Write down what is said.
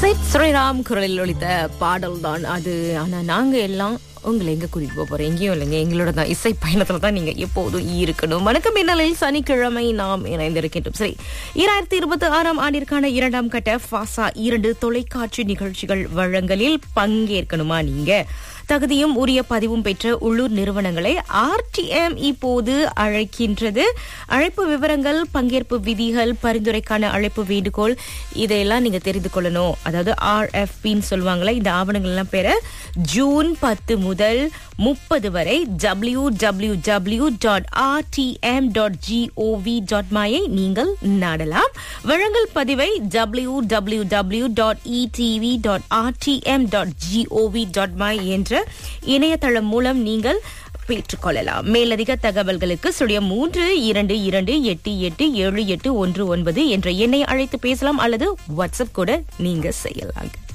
சித் ஸ்ரீராம் குரலில் ஒழித்த பாடல் தான் அது ஆனா நாங்க எல்லாம் உங்களை எங்க கூட்டிட்டு போக போறோம் எங்கேயும் இல்லைங்க எங்களோட தான் இசை பயணத்துல தான் நீங்க எப்போதும் இருக்கணும் வணக்கம் மின்னலில் சனிக்கிழமை நாம் இணைந்திருக்கின்றோம் சரி இரண்டாயிரத்தி இருபத்தி ஆறாம் ஆண்டிற்கான இரண்டாம் கட்ட ஃபாசா இரண்டு தொலைக்காட்சி நிகழ்ச்சிகள் வழங்கலில் பங்கேற்கணுமா நீங்க தகுதியும் உரிய பதிவும் பெற்ற உள்ளூர் நிறுவனங்களை ஆர்டிஎம் இப்போது அழைக்கின்றது அழைப்பு விவரங்கள் பங்கேற்பு விதிகள் பரிந்துரைக்கான அழைப்பு வேண்டுகோள் இதையெல்லாம் நீங்க தெரிந்து கொள்ளணும் அதாவது ஆர்எஃபின்னு சொல்லுவாங்களே இந்த ஆவணங்கள் எல்லாம் பெற ஜூன் பத்து முதல் முப்பது வரை W W W dot RTM dot G O V dot my நீங்கள் நாடலாம் வழங்கல் பதிவை W W W dot ETV dot RTM dot G O V dot my என்ற இணையதளம் மூலம் நீங்கள் பெற்றுக்கொள்ளலாம் மேலதிக தகவல்களுக்கு சுழியம் மூன்று இரண்டு இரண்டு எட்டு எட்டு ஏழு எட்டு ஒன்று ஒன்பது என்ற எண்ணை அழைத்து பேசலாம் அல்லது வாட்ஸ்அப் கூட நீங்க செய்யலாம்